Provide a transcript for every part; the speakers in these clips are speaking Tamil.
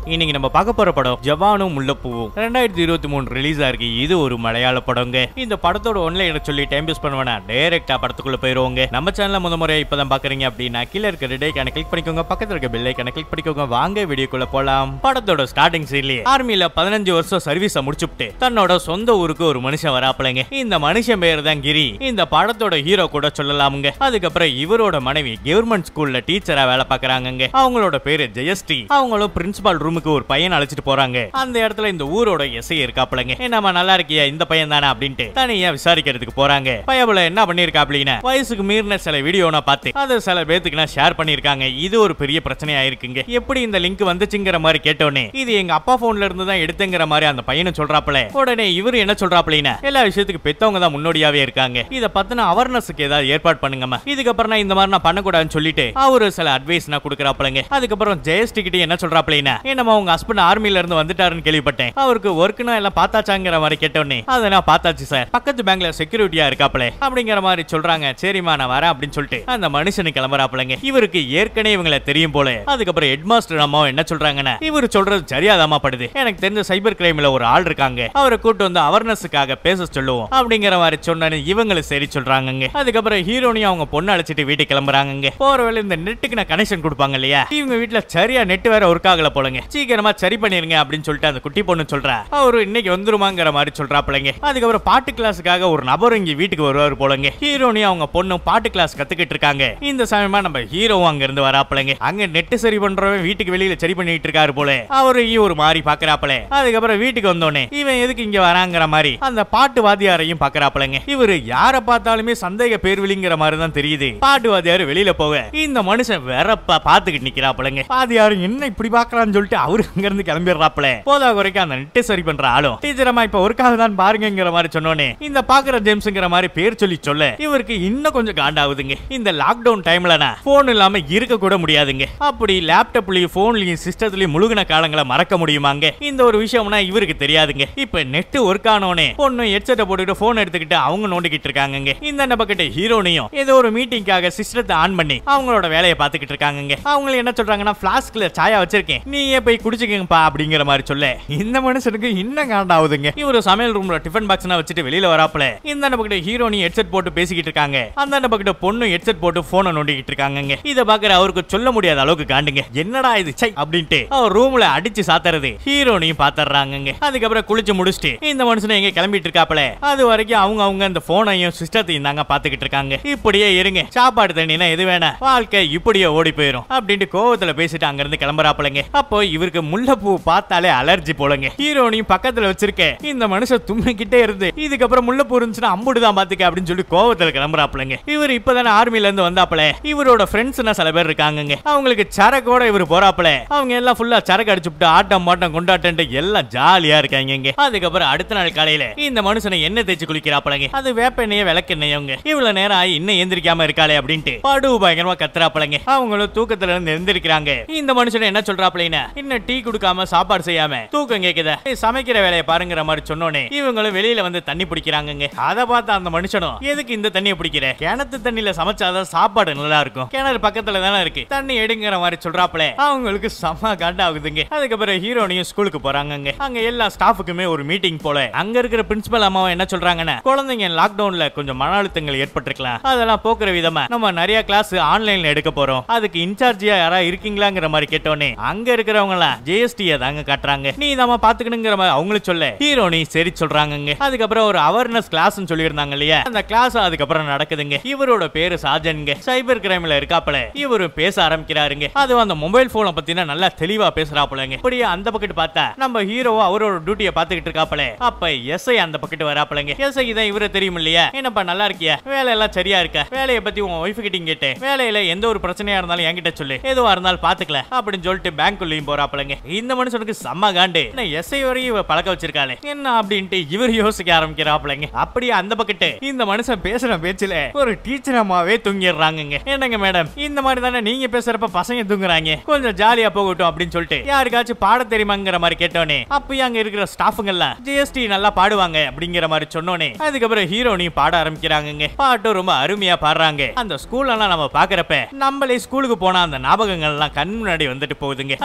இன்னைக்கு நம்ம பார்க்க போற படம் ஜவானும் முல்லப்பூவும் ரெண்டாயிரத்தி இருபத்தி மூணு ரிலீஸ் ஆயிருக்கு இது ஒரு மலையாள படங்க இந்த படத்தோட ஒன்லைன் சொல்லி டைம் வேஸ்ட் பண்ணுவேனா டைரக்டா படத்துக்குள்ள போயிருவோங்க நம்ம சேனல்ல முத முறையா இப்பதான் பாக்குறீங்க அப்படின்னா கீழ இருக்க ரெட் ஐக்கான கிளிக் பண்ணிக்கோங்க பக்கத்துல இருக்க பெல் ஐக்கான கிளிக் பண்ணிக்கோங்க வாங்க வீடியோக்குள்ள போலாம் படத்தோட ஸ்டார்டிங் சீன்லயே ஆர்மில பதினஞ்சு வருஷம் சர்வீஸ முடிச்சுட்டு தன்னோட சொந்த ஊருக்கு ஒரு மனுஷன் வராப்பலங்க இந்த மனுஷன் பேர் தான் கிரி இந்த படத்தோட ஹீரோ கூட சொல்லலாமுங்க அதுக்கப்புறம் இவரோட மனைவி கவர்மெண்ட் ஸ்கூல்ல டீச்சரா வேலை பாக்குறாங்கங்க அவங்களோட பேரு ஜெயஸ்ரீ அவங்களும் பிரின்சிபால் ரூமுக்கு ஒரு பையன் அழைச்சிட்டு போறாங்க அந்த இடத்துல இந்த ஊரோட எஸ்ஐ இருக்காப்லங்க என்னம்மா நல்லா இருக்கியா இந்த பையன் தானே அப்படின்ட்டு தனியா விசாரிக்கிறதுக்கு போறாங்க பயபுல என்ன பண்ணிருக்கா அப்படின்னா வயசுக்கு மீறின சில வீடியோ நான் பார்த்து அதை சில பேத்துக்கு நான் ஷேர் பண்ணிருக்காங்க இது ஒரு பெரிய பிரச்சனையா இருக்குங்க எப்படி இந்த லிங்க் வந்துச்சுங்கிற மாதிரி கேட்டோன்னே இது எங்க அப்பா போன்ல இருந்து தான் எடுத்துங்கிற மாதிரி அந்த பையனை சொல்றாப்ல உடனே இவரு என்ன சொல்றாப்லனா எல்லா விஷயத்துக்கு பெத்தவங்க தான் முன்னோடியாவே இருக்காங்க இத பத்தின அவேர்னஸ்க்கு ஏதாவது ஏற்பாடு பண்ணுங்கம்மா இதுக்கப்புறம் நான் இந்த மாதிரி நான் பண்ணக்கூடாதுன்னு சொல்லிட்டு அவரு சில அட்வைஸ் நான் கொடுக்குறாப்லங்க அதுக்கப்புறம் ஜெயஸ்டி கிட்ட என்ன சொல்றாப்லனா என்னம்மா உங்க ஹஸ்பண்ட் ஆர்மில இருந்து வந்துட்டாருன்னு கேள்விப்பட்டேன் அவருக்கு ஒர்க்னா எல்லாம் பார்த்தாச்சாங்கிற மாதிரி கேட்டோன்னே அதை நான் பார்த்தாச்சு சார் பக்கத்து பேங்க்ல செக்யூரிட்டியா இருக்காப்ல அப்படிங்கிற மாதிரி சொல்றாங்க சரிம்மா நான் வரேன் அப்படின்னு சொல்லிட்டு அந்த மனுஷனு கிளம்புறாப்லங்க இவருக்கு ஏற்கனவே இவங்கள தெரியும் போல அதுக்கப்புறம் ஹெட் மாஸ்டர் அம்மா என்ன சொல்றாங்கன்னா இவர் சொல்றது சரியாதாமா படுது எனக்கு தெரிஞ்ச சைபர் கிரைம்ல ஒரு ஆள் இருக்காங்க அவரை கூட்டு வந்து அவேர்னஸுக்காக பேச சொல்லுவோம் அப்படிங்கிற மாதிரி சொன்னேன்னு இவங்களும் சரி சொல்றாங்கங்க அதுக்கப்புறம் ஹீரோனையும் அவங்க பொண்ணு அழைச்சிட்டு வீட்டுக்கு கிளம்புறாங்கங்க போற வேலை இந்த நெட்டுக்கு நான் கனெக்ஷன் கொடுப்பாங்க இல்லையா இவங்க வீட்டுல சரியா நெட் வேற ஒர்க் ஆகல போலங்க சீக்கிரமா சரி பண்ணிருங்க அப்படின்னு சொல்லிட்டு அந்த குட்டி பொண்ணு சொல்றா அவரு இன்னைக்கு வந்துருமாங்கிற மாதிரி சொல்றாப்லங்க அதுக்கப்புறம் பாட்டு கிளாஸுக்காக ஒரு நபர் இங்க வீட்டுக்கு வருவாரு போலங்க ஹீரோனையும் அவங்க பொண்ணும் பாட்டு கிளாஸ் கத்துக்கிட்டு இருக்காங்க இந்த சமயமா நம்ம ஹீரோவும் அங்க இருந்து வராப்லங்க அங்க நெட் சரி பண்றவன் வீட்டுக்கு வெளியில சரி பண்ணிட்டு இருக்காரு போல அவரு ஒரு மாதிரி பாக்குறாப்ல அதுக்கப்புறம் வீட்டுக்கு வந்தோடனே இவன் எதுக்கு இங்க வராங்கிற மாதிரி அந்த பாட்டு வாத்தியாரையும் பாக்குறாப்லங்க இவரு யார பார்த்தாலுமே சந்தேக பேர்விழிங்கிற மாதிரி தான் தெரியுது பாட்டு வாத்தியாரு வெளியில போக இந்த மனுஷன் வெறப்பா பாத்துக்கிட்டு நிக்கிறாப்லங்க வாத்தியாரு என்ன இப்படி பாக்குறான்னு சொல்லிட்டு அவரு அங்க இருந்து கிளம்பிடுறாப்ல போதா குறைக்க அந்த நெட்டு சரி பண்ற ஆளும் டீச்சரமா இப்ப ஒர்க்காக தான் பாருங்கிற மாதிரி சொன்னோனே இந்த பாக்குற ஜேம்ஸ்ங்கிற மாதிரி பேர் சொல்லி சொல்ல இவருக்கு இன்னும் கொஞ்சம் காண்டாகுதுங்க இந்த லாக்டவுன் டைம்ல போன் இல்லாம இருக்க கூட முடியாதுங்க அப்படி லேப்டாப்லயும் போன்லயும் சிஸ்டத்துலயும் முழுகின காலங்களை மறக்க முடியுமாங்க இந்த ஒரு விஷயம்னா இவருக்கு தெரியாதுங்க இப்ப நெட் ஒர்க் ஆனோனே பொண்ணு ஹெட்செட்டை போட்டுட்டு போன் எடுத்துக்கிட்டு அவங்க நோண்டிக்கிட்டு இருக்காங்கங்க இந்த பக்கத்து ஹீரோனையும் ஏதோ ஒரு மீட்டிங்காக சிஸ்டத்தை ஆன் பண்ணி அவங்களோட வேலையை பார்த்துக்கிட்டு இருக்காங்கங்க அவங்க என்ன சொல்றாங்கன்னா பிளாஸ்க்ல சாயா வச்சிருக்கேன் நீயே போய் குடிச்சுக்கங்கப்பா அப்படிங்கிற மாதிரி சொல்ல இந்த மனுஷனுக்கு இன்னும் காண்டாவுதுங்க இவரு சமையல் ரூம்ல டிஃபன் பாக்ஸ் வச்சுட்டு வெளியில வராப்ல இந்த பக்கத்து ஹீரோனி ஹெட்செட் போட்டு பேசிக்கிட்டு இருக்காங்க அந்த பக்கத்து பொண்ணு ஹெட்செட் போட்டு போனை நோண்டிக்கிட்டு இருக்காங்கங்க இத பாக்குற அவருக்கு சொல்ல முடியாத அளவுக்கு காண்டுங்க என்னடா இது சை அப்படின்ட்டு அவர் ரூம்ல அடிச்சு சாத்துறது ஹீரோனையும் பாத்துறாங்கங்க அதுக்கப்புறம் குளிச்சு முடிச்சுட்டு இந்த மனுஷனை எங்க கிளம்பிட்டு இருக்காப்ல அது வரைக்கும் அவங்க அவங்க அந்த போனையும் சிஸ்டத்தையும் தாங்க பாத்துக்கிட்டு இருக்காங்க இப்படியே இருங்க சாப்பாடு தண்ணினா எது வேணா வாழ்க்கை இப்படியே ஓடி போயிரும் அப்படின்ட்டு கோவத்துல பேசிட்டு அங்க இருந்து கிளம்புறாப்பலங்க அப்போ இவருக்கு முல்லைப்பூ பார்த்தாலே அலர்ஜி போலங்க ஹீரோனையும் பக்கத்துல வச்சிருக்க இந்த மனுஷன் தும்மிக்கிட்டே இருந்து இதுக்கப்புறம் முல்லைப்பூ இருந்துச்சுன்னா அம்புடுதான் பாத்துக்க அப்படின்னு சொல்லி கோவத்துல கிளம்புறாப்பலங்க இவர் இப்பதானே ஆர்மில இருந்து வந்தாப்பல இவரோட ஃப்ரெண்ட்ஸ் சில பேர் இருக்காங்கங்க அவங்களுக்கு சரக்கோட இவர் போறாப்பல அவங்க எல்லாம் ஃபுல்லா சரக்கு அடிச்சுட்டு ஆட்டம் மாட்டம் கொண்டாட்டம் எல்லாம் ஜாலியா இருக்காங்க இங்க அதுக்கப்புறம் அடுத்த நாள் காலையில இந்த மனுஷனை எண்ணெய் தேய்ச்சி குளிக்கிறாப்பலங்க அது வேப்ப எண்ணெய விளக்கெண்ணெயவங்க இவ்வளவு நேரம் ஆகி இன்னும் எந்திரிக்காம இருக்காளே அப்படின்ட்டு படு பயங்கரமா கத்துறாப்பலங்க அவங்களும் தூக்கத்துல இருந்து எந்திரிக்கிறாங்க இந்த மனுஷனை என்ன சொல்றாப்பலைனா இன்னும் டீ கொடுக்காம சாப்பாடு செய்யாம தூக்கம் கேக்குதா ஏய், சமைக்கிற வேலையை பாருங்கிற மாதிரி சொன்னோனே இவங்களும் வெளியில வந்து தண்ணி பிடிக்கிறாங்கங்க அதை பார்த்து அந்த மனுஷனும் எதுக்கு இந்த தண்ணியை பிடிக்கிற கிணத்து தண்ணியில சமைச்சாதான் சாப்பாடு நல்லா இருக்கும் கிணறு பக்கத்துல தானே இருக்கு தண்ணி எடுங்கிற மாதிரி சொல்றாப்ல அவங்களுக்கு செம்ம காண்டா ஆகுதுங்க அதுக்கப்புறம் ஹீரோனையும் ஸ்கூலுக்கு போறாங்கங்க அங்க எல்லா ஸ்டாஃபுக்குமே ஒரு மீட்டிங் போல அங்க இருக்கிற பிரின்சிபல் அம்மாவும் என்ன சொல்றாங்கன்னா குழந்தைங்க லாக்டவுன்ல கொஞ்சம் மன அழுத்தங்கள் ஏற்பட்டிருக்கலாம் அதெல்லாம் போக்குற விதமா நம்ம நிறைய கிளாஸ் ஆன்லைன்ல எடுக்க போறோம் அதுக்கு இன்சார்ஜியா யாரா இருக்கீங்களாங்கிற மாதிரி கேட்டோன்னே அங்க இருக்கிறவங்கள ஜேஎஸ்டிய தாங்க காட்டுறாங்க நீ நம்ம பாத்துக்கணுங்கிற மாதிரி அவங்களும் சொல்ல ஹீரோனி சரி சொல்றாங்கங்க அதுக்கப்புறம் ஒரு அவேர்னஸ் கிளாஸ் சொல்லியிருந்தாங்க இல்லையா அந்த கிளாஸ் அதுக்கப்புறம் நடக்குதுங்க இவரோட பேரு சாஜன்ங்க சைபர் கிரைம்ல இருக்காப்பல இவரு பேச ஆரம்பிக்கிறாருங்க அது அந்த மொபைல் போனை பத்தினா நல்லா தெளிவா பேசுறாப்புலங்க இப்படியே அந்த பக்கத்து பார்த்தா நம்ம ஹீரோவா அவரோட டியூட்டியை பாத்துக்கிட்டு இருக்காப்பல அப்ப எஸ்ஐ அந்த பக்கத்து வராப்பலங்க எஸ்ஐ தான் இவரை தெரியும் இல்லையா என்னப்பா நல்லா இருக்கியா வேலை எல்லாம் சரியா இருக்க வேலையை பத்தி உன் ஒய்ஃப் கிட்ட கேட்டேன் வேலையில எந்த ஒரு பிரச்சனையா இருந்தாலும் என்கிட்ட சொல்லு எதுவா இருந்தாலும் பாத்துக்கல அப்படின்னு சொல்லிட்டு பேங்க்குள்ளயும் போறாப்பலங்க இந்த மனுஷனுக்கு செம்ம காண்டு என்ன எஸ்ஐ வரையும் இவ பழக்க வச்சிருக்காளே என்ன அப்படின்ட்டு இவர் யோசிக்க ஆரம்பிக்கிறாப்லங்க அப்படியே அந்த பக்கத்து இந்த மனுஷன் பேசுற பேச்சுல ஒரு டீச்சர் அம்மாவே தூங்கிடுறாங்கங்க என்னங்க மேடம் இந்த மாதிரி தானே நீங்க பேசுறப்ப பசங்க தூங்குறாங்க கொஞ்சம் ஜாலியா போகட்டும் அப்படின்னு சொல்லிட்டு யாருக்காச்சும் பாட தெரியுமாங்கிற மாதிரி கேட்டோனே அப்பயும் அங்க இருக்கிற ஸ்டாஃபுங்க எல்லாம் ஜிஎஸ்டி நல்லா பாடுவாங்க அப்படிங்கிற மாதிரி சொன்னோனே அதுக்கப்புறம் ஹீரோனி பாட ஆரம்பிக்கிறாங்கங்க பாட்டும் ரொம்ப அருமையா பாடுறாங்க அந்த ஸ்கூல் எல்லாம் நம்ம பாக்குறப்ப நம்மளே ஸ்கூலுக்கு போனா அந்த ஞாபகங்கள் எல்லாம் கண் முன்னாடி வந்துட்டு போகுதுங்க அதுக்கப்புறமா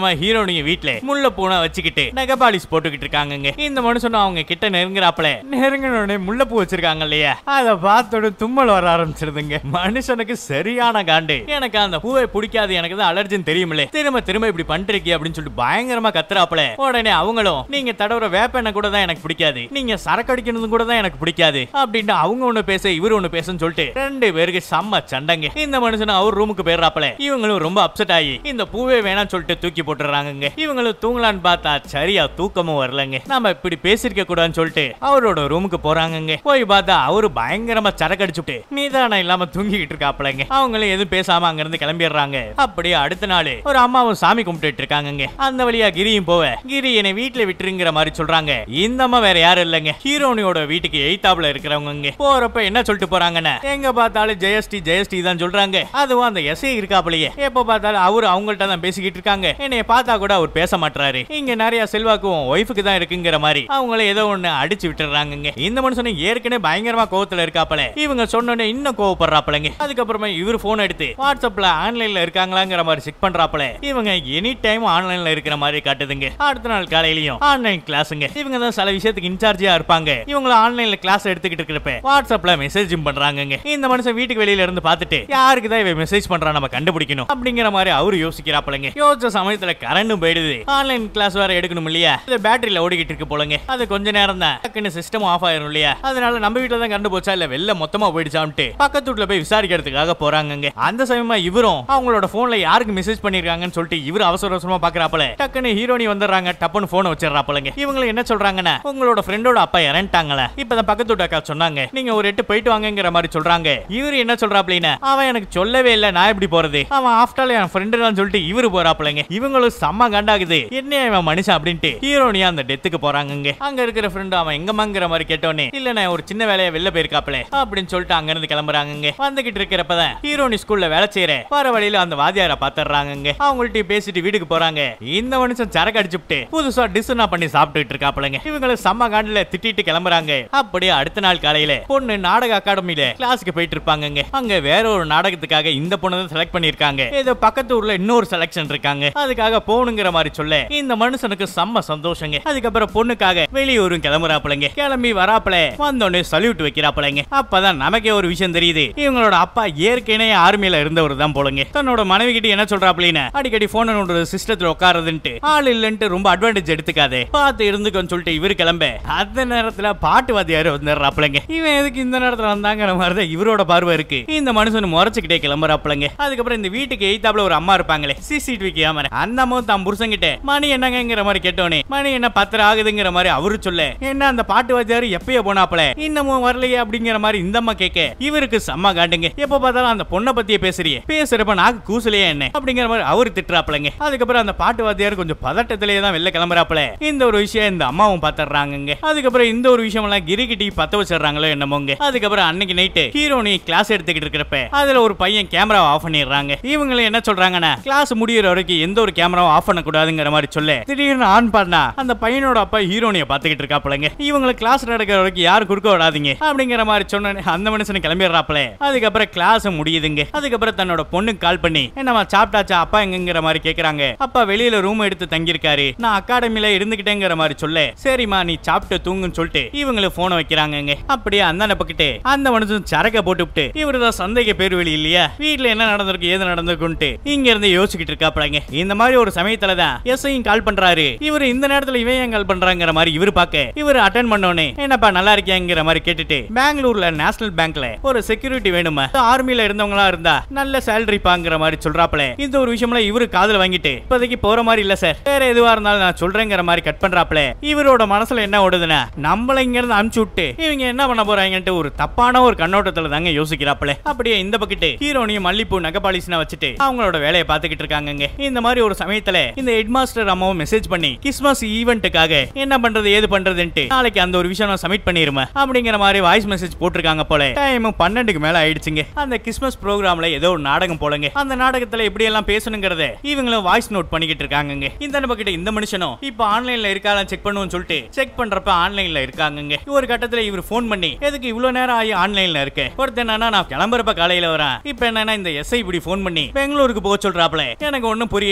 நம்ம ஹீரோனிய வீட்ல முள்ள பூனை வச்சுக்கிட்டு நெகபாலிஸ் போட்டுக்கிட்டு இருக்காங்கங்க இந்த மனுஷனும் அவங்க கிட்ட நெருங்குறாப்ல நெருங்கின உடனே முல்லைப்பூ வச்சிருக்காங்க இல்லையா அதை பார்த்தோட தும்மல் வர ஆரம்பிச்சிருதுங்க மனுஷனுக்கு சரியான காண்டு எனக்கு அந்த பூவை பிடிக்காது எனக்கு தான் அலர்ஜின்னு தெரியுமில்ல திரும்ப திரும்ப இப்படி பண்றீங்க அப்படின்னு சொல்லிட்டு பயங்கரமா கத்துறாப்ல உடனே அவங்களும் நீங்க தடவுற வேப்பெண்ணெய் கூட தான் எனக்கு பிடிக்காது நீங்க சரக்கு அடிக்கிறது கூட தான் எனக்கு பிடிக்காது அப்படின்ட்டு அவங்க ஒண்ணு பேச இவர் ஒண்ணு பேசுன்னு சொல்லிட்டு ரெண்டு பேருக்கு செம்ம சண்டைங்க இந்த மனுஷன் அவர் ரூமுக்கு போயிடுறாப்ல இவங்களும் ரொம்ப அப்செட் ஆகி இந்த பூவே வேணாம்னு சொல்லிட்டு தூக்கி போட்டுறாங்க இவங்களும் தூங்கலான்னு பார்த்தா சரியா தூக்கமும் வரலங்க நாம இப்படி பேசிருக்க கூடாதுன்னு சொல்லிட்டு அவரோட ரூமுக்கு போறாங்கங்க போய் பார்த்தா அவரு பயங்கரமா சரக்கு அடிச்சுட்டு நீதானம் இல்லாம தூங்கிக்கிட்டு இருக்காப்லங்க அவங்களும் எதுவும் பேசாம அங்க இருந்து கிளம்பிடுறாங்க அப்படியே அடுத்த நாள் ஒரு அம்மாவும் சாமி கும்பிட்டுட்டு இருக்காங்கங்க அந்த வழியா கிரியும் போவ கிரி என்னை வீட்டுல விட்டுருங்கிற மாதிரி சொல்றாங்க இந்த அம்மா வேற யாரும் இல்லைங்க ஹீரோனியோட வீட்டுக்கு எய்தாப்ல இருக்கிறவங்க போறப்ப என்ன சொல்லிட்டு போறாங்கன்னா எங்க பார்த்தாலும் ஜெயஸ்டி ஜெயஸ்டி தான் சொல்றாங்க அதுவும் அந்த எஸ்ஐ இருக்காப்லயே எப்ப பார்த்தாலும் அவரு அவங்கள்ட்ட தான் பேசிக்கிட்டு இருக்காங்க என்னைய பார்த்தா கூட அவர் பேச மாட்டாரு இங்க நிறைய செல்வாக்கும் ஒய்ஃபுக்கு தான் இருக்குங்கிற மாதிரி அவங்கள ஏதோ ஒண்ணு அடிச்சு விட்டுறாங்க இந்த மனுஷனும் ஏற்கனவே பயங்கரமா கோவத்துல இருக்காப்பல இவங்க சொன்னோன்னே இன்னும் கோவப்படுறாப்பலங்க அதுக்கப்புறமா இவர் போன் எடுத்து வாட்ஸ்அப்ல ஆன்லைன்ல இருக்காங்களாங்கிற மாதிரி செக் பண்றாப்பல இவங்க எனி டைம் ஆன்லைன்ல இருக்கிற மாதிரி காட்டுதுங்க அடுத்த நாள் காலையிலயும் ஆன்லைன் கிளாஸுங்க இவங்க தான் சில விஷயத்துக்கு இன்சார்ஜியா இருப்பாங்க இவங்கள ஆன்லைன்ல கிளாஸ் எடுத்துக்கிட்டு இருக்கிறப்ப வாட்ஸ்அப்ல மெசேஜும் பண்றாங்கங்க இந்த மனுஷன் வீட்டுக்கு வெளியில இருந்து பார்த்துட்டு யாருக்கு தான் இவன் மெசேஜ் பண்றான் நம்ம கண்டுபிடிக்கணும் அப்படிங்கிற மாதிரி அவரு யோசிக்கிறாப்பலங்க யோசிச்ச சமயத்துல கரண்டும் போயிடுது ஆன்லைன் கிளாஸ் வேற எடுக்கணும் இல்லையா இது பேட்டரியில ஓடிக்கிட்டு இருக்கு போலங்க அது கொஞ்ச நேரம் தான் டக்குன்னு சிஸ்டம் ஆஃப் ஆயிரும் இல்லையா அதனால நம்ம வீட்டுல தான் கண்டு போச்சா இல்ல வெளில மொத்தமா போயிடுச்சான்ட்டு பக்கத்து வீட்டுல போய் விசாரிக்கிறதுக்காக போறாங்கங்க அந்த சமயமா இவரும் அவங்களோட போன்ல யாருக்கு மெசேஜ் பண்ணிருக்காங்கன்னு சொல்லிட்டு இவர் அவசர அவசரமா பாக்குறாப்பல டக்குன்னு ஹீரோனி வந்துடுறாங்க டப்புன்னு போன் வச்சிடறாப்பலங்க இவங்க என்ன சொல்றாங்கன்னா உங்களோட ஃப்ரெண்டோட அப்பா இறந்துட்டாங்களே இப்பதான் பக்கத்து வீட்டு அக்கா சொன்னாங்க நீங்க ஒரு எட்டு போயிட்டு வாங்கங்கிற மாதிரி சொல்றாங்க இவரு என்ன சொல்றாப்லின்னா அவன் எனக்கு சொல்லவே இல்ல நான் எப்படி போறது அவன் ஆஃப்டர் என் ஃப்ரெண்டு தான் சொல்லிட்டு இவரு போறாப்லங்க இவங்களும் செம்ம கண்டாகுது என்ன இவன் மனுஷன் அப்படின்ட்டு ஹீரோனியா அந்த டெத்துக்கு போறாங்கங்க அங்க இருக்கிற ஃப்ரெண்டு அவன் எங்கம்மாங்கிற மாதிரி கேட்டோன்னே இல்ல நான் ஒரு சின்ன வேலையை வெளில போயிருக்காப்ல அப்படின்னு சொல்லிட்டு அங்க இருந்து கிளம்புறாங்கங்க வந்துகிட்டு இருக்கிறப்பதான் ஹீரோனி ஸ்கூல்ல வேலை செய்யற வர வழியில அந்த வாத்தியார பாத்துறாங்கங்க அவங்கள்ட்ட பேசிட்டு வீட்டுக்கு போறாங்க இந்த மனுஷன் சரக்கு அடிச்சுட்டு புதுசா டிஸ்னா பண்ணி சாப்பிட்டுட்டு இருக்காப்லங்க இவங்களை செம்ம காண்டுல திட்டிட்டு கிளம்புறாங்க அப்படியே அடுத்த நாள் காலையில பொண்ணு நாடக அகாடமியில கிளாஸுக்கு போயிட்டு இருப்பாங்கங்க அங்க வேற ஒரு நாடகத்துக்காக இந்த பொண்ணு தான் செலக்ட் பண்ணிருக்காங்க ஏதோ பக்கத்து ஊர்ல இன்னொரு செலக்ஷன் இருக்காங்க அதுக்காக போகணுங்கிற மாதிரி சொல்ல இந்த மனுஷனுக்கு செம்ம சந்தோஷங்க அதுக்கப்புறம் பொண்ணுக்காக வெளியூரும் கிளம்புறாப்புலங்க கிளம்பி வராப்புல வந்தோடனே சல்யூட் வைக்கிறாப்புலங்க அப்பதான் நமக்கே ஒரு விஷயம் தெரியுது இவங்களோட அப்பா ஏற்கனவே ஆர்மியில இருந்தவர் தான் போலங்க தன்னோட மனைவி கிட்ட என்ன சொல்றாப்புலின்னு அடிக்கடி போன் நோண்டுறது சிஸ்டத்துல உட்காருதுன்ட்டு ஆள் இல்லன்ட்டு ரொம்ப அட்வான்டேஜ் எடுத்துக்காதே பார்த்து இருந்துக்கோன்னு சொல்லிட்டு இவரு கிளம்ப அந்த நேரத்துல பாட்டு வாத்தியாரு வந்துடுறாப்புலங்க இவன் எதுக்கு இந்த நேரத்துல வந்தாங்கிற மாதிரி தான் இவரோட பார்வை இருக்கு இந்த மனுஷன் முறைச்சுக்கிட்டே கிளம்புறாப்புலங்க அதுக்கப்புறம் இந்த வீட்டுக்கு எய்தாப்புல ஒரு அம்மா இருப்பாங்களே சிசிடிவி கேமரா அந்த அம்மாவும் தான் புருஷங்கிட்ட மணி என்னங்கிற மாதிரி கேட்டோனே மணி என்ன பத்திரம் ஆகுதுங்கிற மாதிரி அவரு சொல்ல என்ன அந்த பாட்டு வாத்தியாரு எப்பயோ போனாப்புல இன்னமும் வரலையே அப்படிங்கிற மாதிரி இந்த அம்மா கேட்க இவருக்கு செம்ம காண்டுங்க எப்ப பார்த்தாலும் அந்த பொண்ணை பத்தியே பேசுறியே பேசுறப்ப நாக்கு கூசலையே என்ன அப்படிங்கிற மாதிரி அவரு திட்டுறாப்புலங்க அதுக்கப்புறம் அந்த பாட்டு வாத்தியார் கொஞ்சம் பதட்டத்திலேயே தான் வெளில கிளம்புறாப்புல இந்த ஒரு விஷயம் இந்த அம்மாவும் பாத்துறாங்க அதுக்கப்புறம் இந்த ஒரு விஷயம் எல்லாம் கிரிகிட்டி பத்த வச்சிடுறாங்களோ என்னமோங்க அதுக்கப்புறம் அன்னைக்கு நைட்டு ஹீரோனி கிளாஸ் எடுத்துக்கிட்டு இருக்கிறப்ப அதுல ஒரு பையன் கேமராவை ஆஃப் பண்ணிடுறாங்க இவங்களும் என்ன சொல்றாங்கன்னா கிளாஸ் முடியிற வரைக்கும் எந்த ஒரு கேமராவும் ஆஃப் பண்ண கூடாதுங்கிற மாதிரி சொல்ல திடீர்னு ஆன் பண்ணா அந்த பையனோட அப்பா ஹீரோனிய பாத்துக்கிட்டு இருக்காப்புலங்க இவங்களுக்கு கிளாஸ் நடக்கிற வரைக்கும் யாரும் குறுக்க விடாதீங்க அப்படிங்கிற மாதிரி சொன்ன அந்த மனுஷன் கிளம்பிடுறாப்புல அதுக்கப்புறம் கிளாஸ் முடியுதுங்க அதுக்கப்புறம் தன்னோட பொண்ணுக்கு கால் பண்ணி என்னம்மா சாப்பிட்டாச்சா அப்பா எங்கங்கிற மாதிரி கேக்குறாங்க அப்பா வெளியில ரூம் எடுத்து தங்கியிருக்காரு நான் அகாடமில இருந்துகிட்டேங்கிற மாதிரி சொல்ல சரிம்மா நீ சாப்பிட்டு தூங்குன்னு சொல்லிட்டு இவங்களுக்கு போனை வைக்கிறாங்கங்க அப்படியே அந்த பக்கிட்டு அந்த மனுஷன் சரக்க போட்டுவிட்டு இவரு தான் சந்தேக பேர் வெளி இல்லையா வீட்டுல என்ன நடந்திருக்கு ஏது நடந்திருக்குன்ட்டு இங்க இருந்து யோசிச்சுக்கிட்டு இருக்காப்படாங்க இந்த மாதிரி ஒரு சமயத்துல தான் எஸ்ஐயும் கால் பண்றாரு இவரு இந்த நேரத்துல இவன் ஏன் கால் பண்றாங்கிற மாதிரி இவரு பார்க்க இவரு அட்டன் பண்ணோனே என்னப்பா நல்லா இருக்கியாங்கிற மாதிரி கேட்டுட்டு பெங்களூர்ல நேஷனல் பேங்க்ல ஒரு செக்யூரிட்டி வேணுமா ஆர்மில இருந்தவங்களா இருந்தா நல்ல சேலரி பாங்கிற மாதிரி சொல்றாப்ல இந்த ஒரு விஷயம்ல இவரு காதுல வாங்கிட்டு இப்போதைக்கு போற மாதிரி இல்ல சார் வேற எதுவா இருந்தாலும் நான் சொல்றேங்கிற மாதிரி கட் பண்றாப்ல இவரோட மனசுல என்ன ஓடுதுன்னா நம்மள இங்க இருந்து அனுப்பிச்சு விட்டு இவங்க என்ன பண்ண போறாங்கன்ட்டு ஒரு தப்பான ஒரு கண்ணோட்டத்துல தாங்க யோசிக்கிறாப்ல அப்படியே இந்த பக்கெட்டு ஹீரோனியும் மல்லிப்பூ நகபாலிஸ்னா வச்சுட்டு அவங்களோட வேலையை பார்த்துக்கிட்டு இருக்காங்கங்க இந்த மாதிரி ஒரு சமயத்துல இந்த ஹெட் மாஸ்டர் அம்மாவும் மெசேஜ் பண்ணி கிறிஸ்மஸ் ஈவெண்ட்டுக்காக என்ன பண்றது ஏது பண்றதுன்ட்டு நாளைக்கு அந்த ஒரு விஷயம் நான் சப்மிட் பண்ணிருமா அப்படிங்கிற மாதிரி வாய்ஸ் மெசேஜ் போட்டிருக்காங்க போல டைம் பன்னெண்டுக்கு மேல ஆயிடுச்சுங்க அந்த கிறிஸ்மஸ் ப்ரோக்ராம்ல ஏதோ ஒரு நாடகம் போலங்க அந்த நாடகத்துல எப்படி எல்லாம் பேசணுங்கிறத இவங்களும் வாய்ஸ் நோட் பண்ணிக்கிட்டு இருக்காங்கங்க இந்த பக்கிட்ட இந்த மனுஷனும் இப்ப ஆன்லைன்ல இருக்காலாம் செக் பண்ணுவோம்னு சொல்லிட்டு செக் பண்றப்ப ஆன்லைன்ல இருக்காங்கங்க ஒரு கட்டத்துல இவர் ஃபோன் பண்ணி எதுக்கு இவ்வளவு நேரம் ஆகி ஆன்லைன்ல இருக்க ஒருத்தர் என்னன்னா நான் கிளம்புறப்ப காலையில வரேன் இப்ப என்னன்னா இந்த எஸ்ஐ இப்படி ஃபோன் பண்ணி பெங்களூருக்கு போக சொல்றாப்ல எனக்கு ஒண்ணும் புரியல இங்க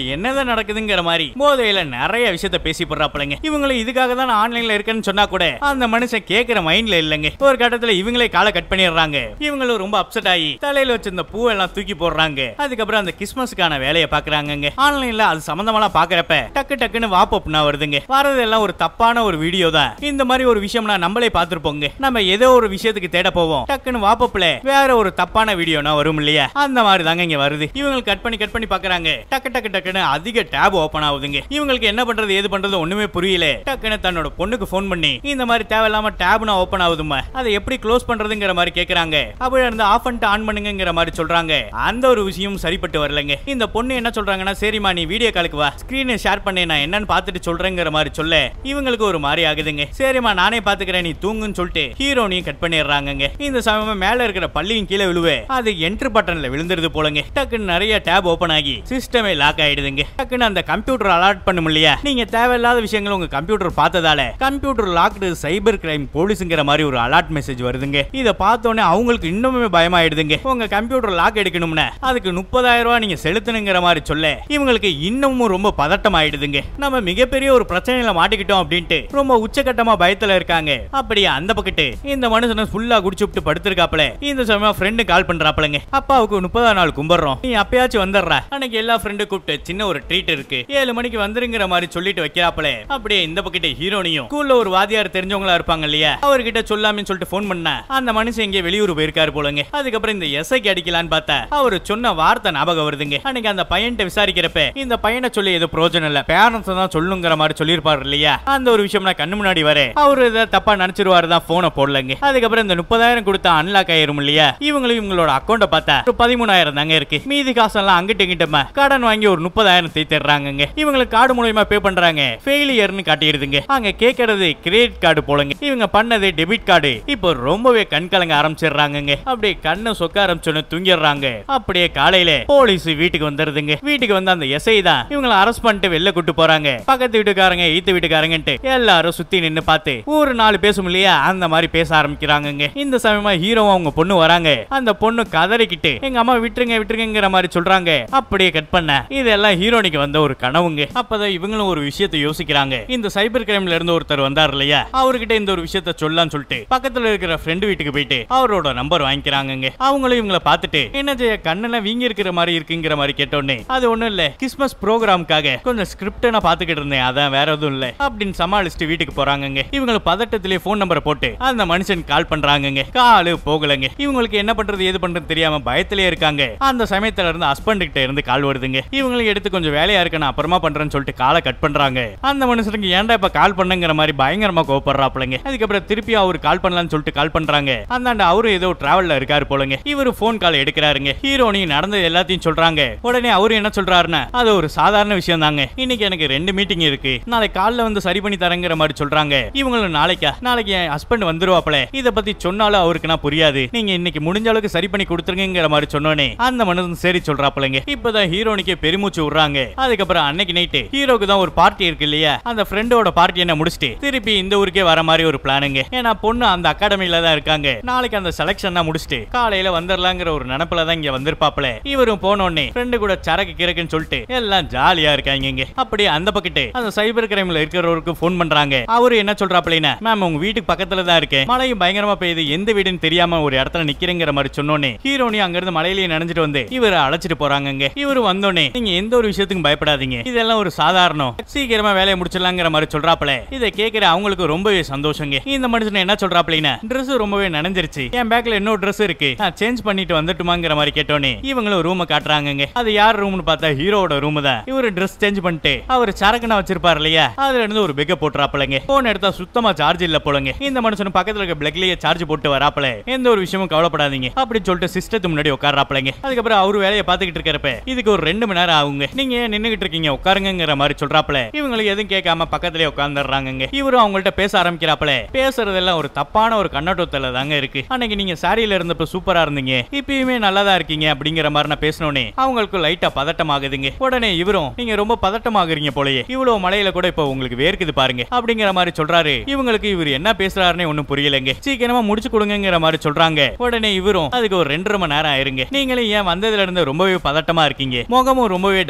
என்னதான் நடக்குதுங்கிற மாதிரி போதையில நிறைய விஷயத்த பேசி போடுறாப்லங்க இவங்களும் இதுக்காக தான் ஆன்லைன்ல இருக்கேன்னு சொன்னா கூட அந்த மனுஷன் கேக்குற மைண்ட்ல இல்லைங்க ஒரு கட்டத்துல இவங்களே காலை கட் பண்ணிடுறாங்க இவங்களும் ரொம்ப அப்செட் ஆகி தலையில வச்சிருந்த பூவெல்லாம் தூக்கி போடுறாங்க அதுக்கப்புறம் அந்த கிறிஸ்மஸ்க்கான வேலையை பாக்குறாங்கங்க ஆன்லைன்ல அது சம்பந்தமெல்லாம் பாக்குறப்ப டக்கு டக்குன்னு வாப்பப்னா வருதுங்க வரதெல்லாம் ஒரு தப்பான ஒரு வீடியோ தான் இந்த மாதிரி ஒரு விஷயம்னா நம்மளே பார்த்திருப்போங்க நம்ம ஏதோ ஒரு விஷயத்துக்கு தேட போவோம் டக்குன்னு வாப்பப்ல வேற ஒரு தப்பான வீடியோனா வரும் இல்லையா அந்த மாதிரி தாங்க இங்க வருது இவங்க கட் பண்ணி கட் பண்ணி பாக்குறாங்க டக்கு டக்கு டக்குன்னு அதிக டேப் ஓபன் ஆகுதுங்க இவங்களுக்கு என்ன பண்றது ஏது பண்றது ஒண்ணுமே புரியல டக்குன்னு தன்னோட பொண்ணுக்கு ஃபோன் பண்ணி இந்த மாதிரி தேவையில்லாம டேப்னா ஓபன் ஆகுதுமா அதை எப்படி க்ளோஸ் பண்றதுங்கிற மாதிரி கேக்குறாங்க அப்படி இருந்து ஆஃப் பண்ணிட்டு ஆன் பண்ணுங்கிற மாதிரி சொல்றாங்க அந்த ஒரு விஷயம் சரிப்பட்டு வரலங்க இந்த பொண்ணு என்ன சொல்றாங்கன்னா சரிம்மா நீ வீடியோ காலுக்கு வா ஸ்கிரீனை ஷேர் பண்ணி நான் என்னன்னு பார்த்துட்டு சொல்றேங்கிற மாதிரி சொல்ல இவங்களுக்கு ஒரு மாதிரி ஆகுதுங்க சரிம்மா நானே பாத்துக்கிறேன் நீ தூங்குன்னு சொல்லிட்டு ஹீரோனையும் கட் பண்ணிடுறாங்கங்க இந்த சமயம் மேல இருக்கிற பள்ளியும் கீழே விழுவே அது என்ட்ரு பட்டன்ல விழுந்துருது போலங்க டக்குன்னு நிறைய டேப் ஓபன் ஆகி சிஸ்டமே லாக் ஆயிடுதுங்க டக்குன்னு அந்த கம்ப்யூட்டர் அலர்ட் பண்ணும் இல்லையா நீங்க தேவையில்லாத விஷயங்கள் உங்க கம்ப்யூட்டர் பார்த்ததால கம்ப்யூட்டர் லாக்டு சைபர் கிரைம் போலீஸுங்கிற மாதிரி ஒரு அலர்ட் மெசேஜ் வருதுங்க இத பார்த்தோன்னே அவங்களுக்கு இன்னுமே பயமாயிடுதுங்க உங்க கம்ப்யூட்டர் லாக் எடுக்கணும்னா அதுக்கு முப்பதாயிரம் ரூபாய் நீங்க செலுத்தணுங்கிற மாதிரி சொல்ல இவங்களுக்கு இன்னமும் ரொம்ப பதட்டம் ஆயிடுதுங்க நம்ம மிகப்பெரிய ஒரு பிரச்சனையில மாட்டிக்கிட்டோம் அப்படின்ட்டு ரொம்ப உச்சகட்டமா பயத்துல இருக்காங்க அப்படியே அந்த பக்கத்து இந்த மனுஷனை ஃபுல்லா குடிச்சு விட்டு படுத்திருக்காப்ல இந்த சமயம் ஃப்ரெண்டு கால் பண்றாப்லங்க அப்பாவுக்கு முப்பதாம் நாள் கும்பிடுறோம் நீ அப்பயாச்சும் வந்துடுற அன்னைக்கு எல்லா ஃப்ரெண்டு கூப்பிட்டு சின்ன ஒரு ட்ரீட் இருக்கு ஏழு மணிக்கு வந்துருங்கிற மாதிரி சொல்லிட்டு வைக்கிறாப்ல அப்படியே இந்த பக்கத்து ஹீரோனியும் ஸ்கூல்ல ஒரு வாதியார் தெரிஞ்சவங்களா இருப்பாங்க இல்லையா அவர்கிட்ட சொல்லாமன்னு சொல்லிட்டு ஃபோன் பண்ண அந்த மனுஷன் எங்க வெளியூர் போயிருக்காரு போலங்க அதுக்கப்புறம் இந்த எஸ்ஐக்கு அடிக்கலான்னு பார்த்தா அவர் சொன்ன வார்த்தை ஞாபகம் வருதுங்க அன்னைக்கு அந்த பையன்ட்ட விசாரிக்கிறப்ப இந்த பையனை சொல்லி எது பிரயோஜனம் இல்ல பேரண்ட்ஸ் தான் சொல்லுங்கிற மாதிரி சொல்லியிருப்பாரு இல்லையா அந்த ஒரு விஷயம் நான் கண்ணு முன்னாடி வர அவரு இதை தப்பா நினைச்சிருவாரு தான் போனை போடலங்க அதுக்கப்புறம் இந்த முப்பதாயிரம் கொடுத்தா அன்லாக் ஆயிரும் இல்லையா இவங்களும் இவங்களோட அக்கௌண்ட பார்த்தா ஒரு பதிமூணாயிரம் தாங்க இருக்கு மீதி காசெல்லாம் அங்கிட்ட இங்கிட்டமா கடன் வாங்கி ஒரு முப்பதாயிரம் தேத்திடுறாங்கங்க இவங்களுக்கு கார்டு மூலியமா பே பண்றாங்க ஃபெயிலியர்னு காட்டிடுதுங்க அங்க கேட்கறது கிரெடிட் கார்டு போலங்க இவங்க பண்ணது டெபிட் கார்டு இப்போ ரொம்பவே கண் கலங்க ஆரம்பிச்சிடுறாங்கங்க அப்படியே கண்ணை சொக்க ஆரம்பிச்சோன்னு தூங்கிடுறாங்க அப்படியே காலையில போலீஸ் வீட்டுக்கு வந்துருதுங்க வீட்டுக்கு வந்து அந்த எஸ்ஐ தான் இவங்கள அரெஸ்ட் பண்ணிட்டு வெளில கூட்டு போறாங்க பக்கத்து வீட்டுக்காரங்க ஈத்து வீட்டுக்காரங்கன்ட்டு எல்லாரும் சுத்தி நின்னு பார்த்து ஒரு நாலு பேசும் இல்லையா அந்த மாதிரி பேச ஆரம்பிக்கிறாங்கங்க இந்த சமயமா ஹீரோவும் அவங்க பொண்ணு வராங்க அந்த பொண்ணு கதறிக்கிட்டு எங்க அம்மா விட்டுருங்க விட்டுருங்கிற மாதிரி சொல்றாங்க அப்படியே கட் பண்ண இதெல்லாம் ஹீரோனிக்கு வந்த ஒரு கனவுங்க அப்பதான் இவங்களும் ஒரு விஷயத்தை யோசிக்கிறாங்க இந்த சைபர் கிரைம்ல இருந்து ஒருத்தர் வந்தார் இல்லையா அவர்கிட்ட இந்த ஒரு விஷயத்த சொல்லலாம்னு சொல்லிட்டு பக்கத்துல இருக்கிற ஃப்ரெண்டு வீட்டுக்கு போயிட்டு அவரோட நம்பர் வாங்கிக்கிறாங்கங்க அவங்களும் இவங்கள பார்த்துட்டு என்ன செய்ய கண்ணெல்லாம் வீங்கி இருக்கிற மாதிரி இருக்குங்கிற மாதிரி கேட்டோன்னே அது ஒண்ணும் இல்ல கிறிஸ்மஸ் ப்ரோக்ராம்காக கொஞ்சம் ஸ்கிரிப்ட் நான் பாத்துக்கிட்டு இருந்தேன் அதான் வேற எதுவும் இல்ல அப்படின்னு சமாளிச்சுட்டு வீட்டுக்கு போறாங்கங்க இவங்க பதட்டத்திலே போன் நம்பரை போட்டு அந்த மனுஷன் கால் பண்றாங்கங்க காலு போகலங்க இவங்களுக்கு என்ன பண்றது ஏது பண்றது தெரியாம பயத்திலே இருக்காங்க அந்த சமயத்துல இருந்து ஹஸ்பண்ட் கிட்ட இருந்து கால் வருதுங்க இவங்களுக்கு எடுத்து கொஞ்சம் வேலையா இருக்கு நான் அப்புறமா பண்றேன்னு சொல்லிட்டு காலை கட் பண்றாங்க அந்த மனுஷனுக்கு ஏன்டா இப்ப கால் பண்ணுங்கிற மாதிரி பயங்கரமா கோவப்படுறாப்லங்க அதுக்கப்புறம் திருப்பி அவர் கால் பண்ணலாம்னு சொல்லிட்டு கால் பண்றாங்க அந்தாண்ட அவரும் ஏதோ டிராவல்ல இருக்காரு போலங்க இவரு போன் கால் எடுக்கிறாருங்க ஹீரோனி நடந்தது எல்லாத்தையும் சொல்றாங்க உடனே அவரு என்ன சொல்றாருன்னா அது ஒரு சாதாரண விஷயம் தாங்க இன்னைக்கு எனக்கு ரெண்டு மீட்டிங் இருக்கு நாளைக்கு காலைல வந்து சரி பண்ணி தரேங்கிற மாதிரி சொல்றாங்க இவங்களும் நாளைக்கா நாளைக்கு என் ஹஸ்பண்ட் வந்துருவாப்ல இத பத்தி சொன்னாலும் அவருக்கு நான் புரியாது நீங்க இன்னைக்கு முடிஞ்ச அளவுக்கு சரி பண்ணி கொடுத்துருங்கிற மாதிரி சொன்னோனே அந்த மனுஷன் சரி சொல்றாப்லங்க இப்பதான் ஹீரோனிக்கு பெருமூச்சு விடுறாங்க அதுக்கப்புறம் அன்னைக்கு நைட்டு ஹீரோக்கு தான் ஒரு பார்ட்டி இருக்கு இல்லையா அந்த ஃப்ரெண்டோட பார்ட்டி என்ன முடிச்சுட்டு திருப்பி இந்த ஊருக்கே வர மாதிரி ஒரு பிளானுங்க ஏன்னா பொண்ணு அந்த அகாடமில தான் இருக்காங்க நாளைக்கு அந்த செலக்ஷன் முடிச்சுட்டு காலையில வந்துடலாங்கிற ஒரு நினப்புல தான் இங்க வந்திருப்பாப்ல இவரும் போனோடனே ஃப்ரெண்டு கூட சரக்கு கிறக்குன்னு சொல்லிட்டு எல்லாம் ஜாலியா இருக்காங்க இங்க அப்படியே அந்த பக்கத்து அந்த சைபர் கிரைம்ல இருக்கிறவருக்கு ஃபோன் பண்றாங்க அவரு என்ன சொல்றாப்லைனா மேம் உங்க வீட்டுக்கு பக்கத்துல தான் இருக்கேன் மழையும் பயங்கரமா பெய்யுது எந்த வீடுன்னு தெரியாம ஒரு இடத்துல நிக்கிறேங்கிற மாதிரி சொன்னோனே ஹீரோனி அங்க இருந்து மலையிலேயே நனைஞ்சிட்டு வந்து இவரை அழைச்சிட்டு போறாங்கங்க இவரு வந்தோடனே நீங்க எந்த ஒரு விஷயத்துக்கும் பயப்படாதீங்க இதெல்லாம் ஒரு சாதாரணம் சீக்கிரமா வேலையை முடிச்சிடலாங்கிற மாதிரி சொல்றாப்ல இதை கேட்கிற அவங்களுக்கு ரொம்பவே சந்தோஷங்க இந்த மனுஷன் என்ன சொல்றாப்லைனா Dress ரொம்பவே நனைஞ்சிருச்சு என் பேக்ல இன்னொரு Dress இருக்கு நான் சேஞ்ச் பண்ணிட்டு வந்துட்டுமாங்கிற மாதிரி கேட்டோனே இவங்களும் ரூமை காட்டுறாங்கங்க அது யார் ரூம்னு பார்த்தா ஹீரோவோட ரூம் தான் இவரு Dress சேஞ்ச் பண்ணிட்டு அவர் சரக்குனா வச்சிருப்பாரு இல்லையா அதுல இருந்து ஒரு பெக்க போட்டுறாப்பலங்க போன் எடுத்தா சுத்தமா சார்ஜ் இல்ல போலங்க இந்த மனுஷன் பக்கத்துல இருக்க பிளக்லயே சார்ஜ் போட்டு வராப்பல எந்த ஒரு விஷயமும் கவலைப்படாதீங்க அப்படின்னு சொல்லிட்டு சிஸ்டத்துக்கு முன்னாடி உட்காராப்பலங்க அதுக்கப்புறம் அவரு வேலையை பார்த்துக்கிட்டு இருக்கிறப்ப இதுக்கு ஒரு ரெண்டு மணி நேரம் ஆகுங்க நீங்க ஏன் நின்னுகிட்டு இருக்கீங்க உட்காருங்கிற மாதிரி சொல்றாப்பல இவங்களுக்கு எதுவும் கேட்காம பக்கத்துலயே உட்கார்ந்துடுறாங்கங்க இவரும் அவங்கள்ட்ட பேச ஆரம்பிக்கிறாப்பல பேசுறதெல்லாம் ஒரு தப்பான ஒரு கண்ணோட்டத்துல தாங்க இருக்கு அன்னைக்கு நீங்க சாரியில இருந்தப்ப சூப்பரா இருந்தீங்க இப்பயுமே நல்லா தான் இருக்கீங்க அப்படிங்கிற மாதிரி நான் பேசினோனே அவங்களுக்கு லைட்டா பதட்டம் ஆகுதுங்க உடனே இவரும் நீங்க ரொம்ப பதட்டமாகறீங்க போலயே இவ்வளவு மழையில கூட இப்ப உங்களுக்கு வேர்க்குது பாருங்க அப்படிங்கிற மாதிரி சொல்றாரு இவங்களுக்கு இவர் என்ன பேசுறாருன்னே ஒண்ணும் புரியலங்க சீக்கிரமா முடிச்சு கொடுங்கிற மாதிரி சொல்றாங்க உடனே இவரும் அதுக்கு ஒரு ரெண்டரை மணி நேரம் ஆயிருங்க நீங்களும் ஏன் வந்ததுல இருந்து ரொம்பவே பதட்டமா இருக்கீங்க முகமும் ரொம்பவே டல்லா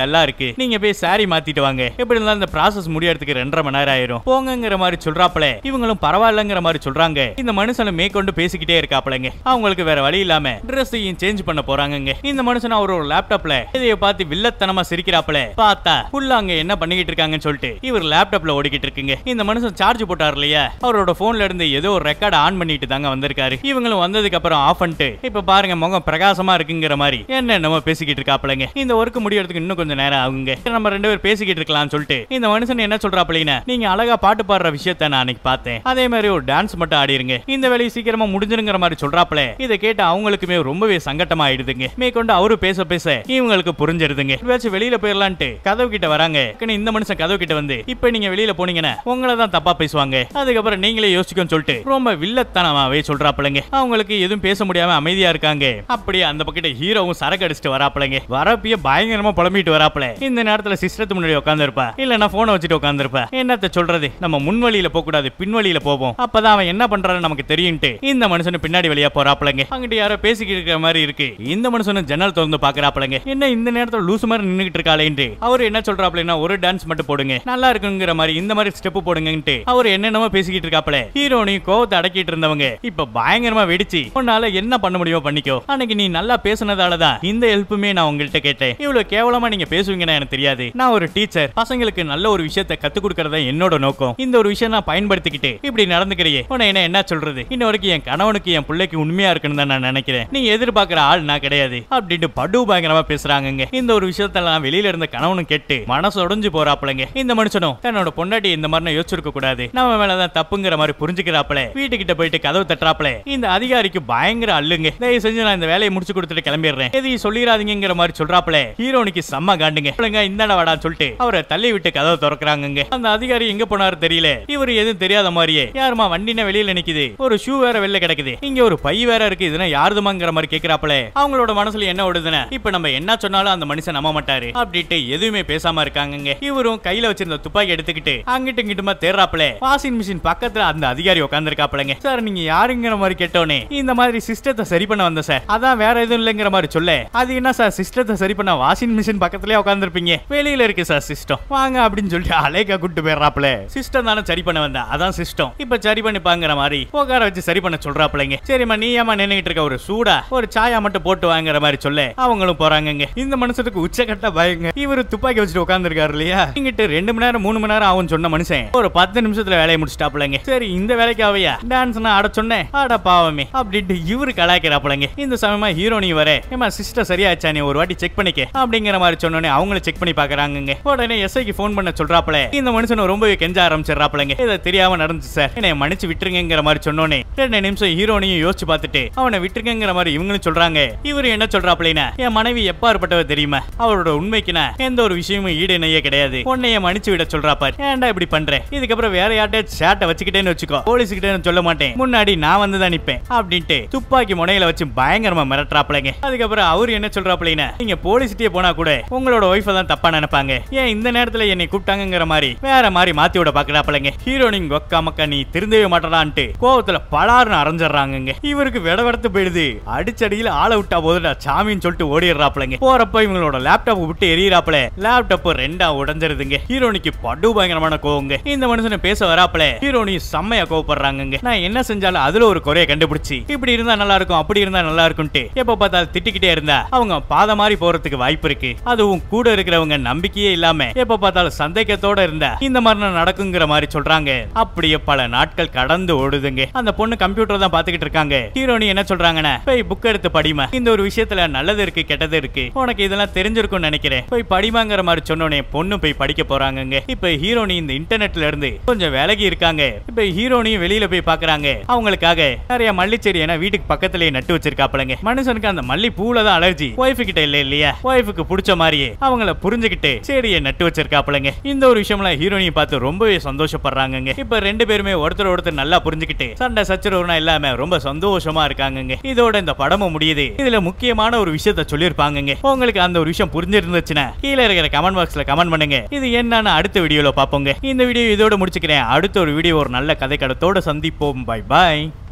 எல்லாம் இருக்கு நீங்க போய் சாரி மாத்திட்டு வாங்க எப்படி இருந்தாலும் இந்த ப்ராசஸ் முடியறதுக்கு ரெண்டரை மணி நேரம் ஆயிரும் போங்கங்கிற மாதிரி சொல்றாப்பல இவங்களும் பரவாயில்லங்கிற மாதிரி சொல்றாங்க இந்த மனுஷனை மேற்கொண்டு பேசிக்கிட்டே இருக்காப்பலங்க அவங்களுக்கு வேற வழி இல்லாம ட்ரெஸ்ஸையும் சேஞ்ச் பண்ண போறாங்கங்க இந்த மனுஷன் அவர் ஒரு லேப்டாப்ல இதைய பார்த்து வில்லத்தனமா சிரிக்கிறாப்பல பார்த்தா புள்ள அங்க என்ன பண்ணிக்கிட்டு இருக்காங்கன்னு சொல்லிட்டு இவர் லேப்டாப்ல ஓடிக்கிட்டு இருக்குங்க இந்த மனுஷன் சார்ஜ் போட்டார் இல்லையா அவரோட போன்ல இருந்து ஏதோ ஒரு ரெக்கார்ட் ஆன் பண்ணிட்டு தாங்க வந்திருக்காரு இவங்களும் வந்ததுக்கு அப்புறம் ஆஃப் பண்ணிட்டு இப்ப பாருங்க முகம் பிரகாசமா இருக்குங்கிற மாதிரி என்ன நம்ம பேசிக்கிட்டு இருக்காப்லங்க இந்த ஒர்க் முடியறதுக்கு இன்னும் கொஞ்சம் நேரம் ஆகுங்க நம்ம ரெண்டு பேரும் பேசிக்கிட்டு இருக்கலாம்னு சொல்லிட்டு இந்த மனுஷன் என்ன சொல்றாப்லீனா நீங்க அழகா பாட்டு பாடுற விஷயத்த நான் அன்னைக்கு பார்த்தேன் அதே மாதிரி ஒரு டான்ஸ் மட்டும் ஆடிருங்க இந்த வேலையை சீக்கிரமா முடிஞ்சிருங்கிற மாதிரி சொல்றாப்ல இதை கேட்டு அவங்களுக்குமே ரொம்பவே சங்கட்டமா ஆயிடுதுங்க மேற்கொண்டு அவரு பேச பேச இவங்களுக்கு புரிஞ்சிருதுங்க எப்பயாச்சும் வெளியில போயிடலான்ட்டு கதவு கிட்ட வராங்க டக்குனு இந்த மனுஷன் கதவு கிட்ட வந்து இப்ப நீங்க வெளியில போனீங்கன்னா உங்களை தான் தப்பா பேசுவாங்க அதுக்கப்புறம் நீங்களே யோசிக்கணும்னு சொல்லிட்டு ரொம்ப வில்லத்தனமாவே சொல்றாப்பலங்க அவங்களுக்கு எதுவும் பேச முடியாம அமைதியா இருக்காங்க அப்படியே அந்த பக்கெட்ட ஹீரோவும் சரக்கு அடிச்சுட்டு வராப்பலங்க வரப்பிய பயங்கரமா புலம்பிட்டு வராப்பல இந்த நேரத்துல சிஸ்டத்து முன்னாடி உட்காந்துருப்பா இல்ல நான் போனை வச்சுட்டு உட்காந்துருப்பா என்னத்த சொல்றது நம்ம முன் வழியில போக கூடாது பின் வழியில போவோம் அப்பதான் அவன் என்ன பண்றான்னு நமக்கு தெரியும்ட்டு இந்த மனுஷனு பின்னாடி வழியா போறாப்பலங்க அங்கிட்டு யாரோ பேசிக்கிட்டு இருக்கிற மாதிரி இருக்கு இந்த மனுஷனும் ஜன்னல் திறந்து பாக்குறாப்பலங்க என்ன இந்த நேரத்துல லூசு மாதிரி நின்னுகிட்டு இருக்காளேன்ட்டு அவர் என்ன சொல்றாப்லன்னா ஒரு டான்ஸ் மட்டும் போடுங்க நல்லா இருக்குங்கிற மாதிரி இந்த மாதிரி ஸ்டெப் போடுங்கன்ட்டு அவர் என்னென்னமோ பேசிக்கிட்டு இருக்காப்ல ஹீரோனி கோவத்தை அடக்கிட்டு இருந்தவங்க இப்ப பயங்கரமா வெடிச்சு உன்னால என்ன பண்ண முடியுமோ பண்ணிக்கோ அன்னைக்கு நீ நல்லா பேசுனதாலதான் இந்த ஹெல்ப்புமே நான் உங்கள்கிட்ட கேட்டேன் இவ்வளவு கேவலமா நீங்க பேசுவீங்கன்னா எனக்கு தெரியாது நான் ஒரு டீச்சர் பசங்களுக்கு நல்ல ஒரு விஷயத்தை கத்து கொடுக்கறதா என்னோட நோக்கம் இந்த ஒரு விஷயம் நான் பயன்படுத்திக்கிட்டு இப்படி நடந்துக்கிறியே உன்னை என்ன என்ன சொல்றது இன்ன வரைக்கும் என் கணவனுக்கு என் பிள்ளைக்கு உண்மையா இருக்குன்னு தான் நான் நினைக்கிறேன் நீ எதிர்பார்க்கிற ஆள் நான் கிடையாது அப்படின்ட்டு படு பயங்கரமா பேசுறாங்கங்க இந்த ஒரு விஷயத்தெல்லாம் நான் வெளியில இருந்த கணவனும் கேட்டு மனசு உடைஞ்சு போறாப்புலங்க இந்த மனுஷனும் தன்னோட பொண்டாட்டி இந்த மாதிரி யோசிச்சிருக்க கூடாது நம்ம மேலதான் தப்புங்கிற மாதிரி புரிஞ்சுக்கிறாப்புல வீட்டுக்கிட்ட போயிட்டு கதவு தட்டுறாப்புல இந்த அதிகாரிக்கு பயங்கர அல்லுங்க தயவு செஞ்சு நான் இந்த வேலையை முடிச்சு கொடுத்துட்டு கிளம்பிடுறேன் எதையும் சொல்லிடாதீங்கிற மாதிரி சொல்றாப்புல ஹீரோனிக்கு செம்ம காண்டுங்க பிள்ளைங்க இந்தாடா வாடான்னு சொல்லிட்டு அவரை தள்ளி விட்டு கதவை திறக்கிறாங்கங்க அந்த அதிகாரி எங்க போனாரு தெரியல இவரு எதுவும் தெரியாத மாதிரியே யாருமா வண்டின வெளியில நிக்குது ஒரு ஷூ வேற வெளில கிடக்குது இங்க ஒரு பை வேற இருக்கு இதுனா யாருதுமாங்கிற மாதிரி கேக்குறாப்புல அவங்களோட மனசுல என்ன ஓடுதுன்னா இப்ப நம்ம என்ன சொன்னாலும் அந்த மனுஷன் நம்ப மாட்டாரு அப்படின்ட்டு எதுவுமே பேசாம இருக்காங்கங்க இவரும் கையில வச்சிருந்த துப்பாக்கி எடுத்துக்கிட்டு அங்கிட்டு இங்கிட்டுமா தேர்றாப்புல வாஷிங் மிஷின் பக்கத்துல அந்த அதிகாரி உட்காந்துருக்காப்புலங்க சார் நீங்க யாருங்கிற மாதிரி கேட்டோனே இந்த மாதிரி சிஸ்டத்தை சரி பண்ண வந்த சார் அதான் வேற எதுவும் இல்லைங்கிற மாதிரி சொல்ல அது என்ன சார் சிஸ்டத்தை சரி பண்ண வாஷிங் மிஷின் பக்கத்துலயே உட்காந்துருப்பீங்க வெளியில இருக்கு சார் சிஸ்டம் வாங்க அப்படின்னு சொல்லிட்டு அலேக்கா கூட்டு போயிடுறாப்புல சிஸ்டம் தானே சரி பண்ண வந்தா அதான் சிஸ்டம் இப்ப சரி பண்ணிப்பாங்கிற மாதிரி உட்கார வச்சு சரி பண்ண சொல்றாப்புலங்க சரிம்மா நீ ஏமா நின்னுகிட்டு இருக்க ஒரு சூடா ஒரு சாயா மட்டும் போட்டு வாங்குற மாதிரி சொல்ல அவங்களும் போறாங்கங்க இந்த மனுஷனுக்கு உச்சக்கட்ட பயங்க இவரு துப்பாக்கி வச்சுட்டு உட்காந்துருக்காரு இல்லையா இங்கிட்டு ரெண்டு மணி நேரம் மூணு மணி நேரம் ஆகும் சொன்ன மனுஷன் ஒரு பத்து நிமிஷத்துல வேலையை முடிச்சிட்டாப்புலங்க சரி இந்த வேலைக்கு அவையா டான்ஸ் ஆட சொன்னேன் ஆட பாவமே அப்படின்ட்டு இவரு கலாய்க்கிறாப்புலங்க இந்த சமயமா ஹீரோனி வர ஏமா சிஸ்டர் சரியாச்சா நீ ஒரு வாட்டி செக் பண்ணிக்க அப்படிங்கிற மாதிரி சொன்னோனே அவங்களும் செக் பண்ணி பாக்குறாங்கங்க உடனே எஸ்ஐக்கு ஃபோன் பண்ண சொல்றாப்புல இந்த மனுஷன் ரொம்பவே கெஞ்ச ஆரம்பிச்சிடறாப்புலங்க இதை தெரியாம நடந்துச்சு சார் என்னை மன்னிச்சு விட்டுருங்கிற மாதிரி சொன்னோனே ரெண்டு நிமிஷம் ஹீரோனையும் யோசிச்சு பார்த்துட்டு அவனை விட்டுருங்கிற மாதிரி இவங்களும் சொல்றாங்க இவரு என்ன சொல்றாப்புலனா என் மனைவி எப்பாற்பட்டவ தெரியுமா அவரோட உண்மைக்கு நான் எந்த ஒரு விஷயமும் ஈடு இணையே கிடையாது உன்னைய மன்னிச்சு விட சொல்றாப்பார் ஏன்டா இப்படி பண்ற இதுக்கப்புறம் வேற யார்கிட்ட சேட்டை வச்சுக்கிட்டேன்னு வச்சுக்கோ போலீஸ் கிட்ட சொல்ல மாட்டேன் முன்னாடி நான் வந்து தான் நிப்பேன் அப்படின்ட்டு துப்பாக்கி முனையில வச்சு பயங்கரமா மிரட்டுறாப்புலங்க அதுக்கப்புறம் அவரு என்ன சொல்றாப்புலனா நீங்க போலீஸ்கிட்டே போனா கூட உங்களோட ஒய்ஃபை தான் தப்பா நினைப்பாங்க ஏன் இந்த நேரத்துல என்னை கூப்பிட்டாங்கங்கிற மாதிரி வேற மாதிரி மாத்தி விட பாக்குறாப்புலங்க ஹீரோனிங் ஒக்கா மக்கா நீ திருந்தவே மாட்டடான்ட்டு கோவத்துல பலாருன்னு அரைஞ்சிடுறாங்கங்க இவருக்கு விட விடத்து போயிடுது அடிச்சடியில ஆளை விட்டா போதுடா சாமின்னு சொல்லிட்டு ஓடிடுறாப்புலங்க போறப்ப இவங்களோட லேப்டாப் விட்டு எரியறாப்புல லேப்டாப் ரெண்டா உடஞ்சிருதுங்க ஹீரோனிக்கு படு பயங்கரமான கோவங்க இந்த மனுஷனை பேச வராப்புல ஹீரோனி செம்மையா கோவப்படுறாங்கங்க நான் என்ன செஞ்சாலும் அதுல ஒரு குறைய கண்டுபிடிச்சு இப்படி இருந்தா நல்லா இருக்கும் அப்படி இருந்தா நல்லா இருக்கும்ட்டு எப்ப பார்த்தாலும் திட்டிக்கிட்டே இருந்தா அவங்க பாத மாதிரி போறதுக்கு வாய்ப்பு இருக்கு அதுவும் கூட இருக்கிறவங்க நம்பிக்கையே இல்லாம எப்ப பார்த்தாலும் சந்தேகத்தோட இருந்தா இந்த மாதிரி நடக்குங்கிற மாதிரி சொல்றாங்க அப்படியே பல நாட்கள் கடந்து ஓடுதுங்க அந்த பொண்ணு கம்ப்யூட்டர் தான் பாத்துக்கிட்டு இருக்காங்க ஹீரோனி என்ன சொல்றாங்கன்னா போய் புக் எடுத்து படிமா இந்த ஒரு விஷயத்துல நல்லது இருக்கு கெட்டது இருக்கு உனக்கு இதெல்லாம் தெரிஞ்சிருக்கும்னு நினைக்கிறேன் போய் படிமாங்கிற மாதிரி சொன்னோனே பொண்ணு போய் படிக்க போறாங்கங்க இப்ப ஹீரோனி இந்த இன்டர்நெட்ல இருந்து கொஞ்சம் விலகி இருக்காங்க இப்ப ஹீரோனியும் வெளியில போய் பாக்குறாங்க அவங்களுக்காக நிறைய மல்லிச்செடி ஏன்னா வீட்டுக்கு பக்கத்துலயே நட்டு வச்சிருக்காப்பலங்க மனுஷனுக்கு அந்த மல்லி பூல தான் அலர்ஜி ஒய்ஃபு கிட்ட இல்ல இல்லையா ஒய்ஃபுக்கு பிடிச்ச மாதிரியே அவங்கள புரிஞ்சுக்கிட்டு செடியை நட்டு வச்சிருக்காப்பலங்க இந்த ஒரு விஷயம்லாம் ஹீரோனியை பார்த்து ரொம்பவே சந்தோஷப்படுறாங்கங்க இப்ப ரெண்டு பேருமே ஒருத்தர் ஒருத்தர் நல்லா புரிஞ்சுக்கிட்டு சண்டை சச்சரவுனா இல்லாம ரொம்ப சந்தோஷமா இருக்காங்கங்க இதோட இந்த படமும் முடியுது இதுல முக்கியமான ஒரு விஷயத்த சொல்லியிருப்பாங்கங்க உங்களுக்கு அந்த ஒரு விஷயம் புரிஞ்சிருந்துச்சுன்னா கீழே இருக்கிற கமெண்ட் பாக்ஸ்ல கமெண்ட் பண்ணுங்க இது என்னன்னு அடுத்த வீடியோல பாப்போங்க இந்த வீடியோ இதோட முடிச்சுக்கிறேன் அடுத்த ஒரு வீடியோ ஒரு நல்ல கதை கடத்தோட சந்திப்போம் பை பாய்